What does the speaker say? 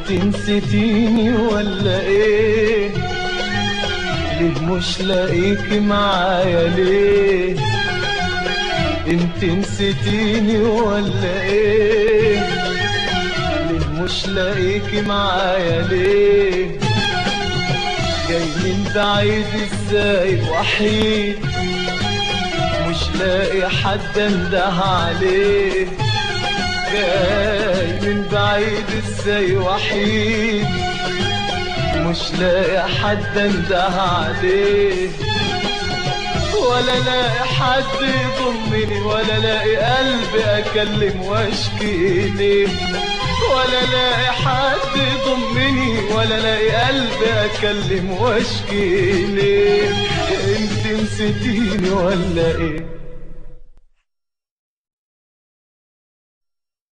انت نسيتيني ولا ايه ليه مش لاقيكي معايا ليه انت نسيتيني ولا ايه ليه مش لاقيكي معايا ليه جاي من بعيد ازاي وحيد مش لاقي حد انده عليه جاي من بعيد ازاي وحيد مش لاقي حد انده عليه ولا لاقي حد يضمني ولا لاقي قلبي اكلم واشكي ليه ولا لاقي حد يضمني ولا لاقي قلبي اكلم واشكي ليه انت نسيتيني ولا ايه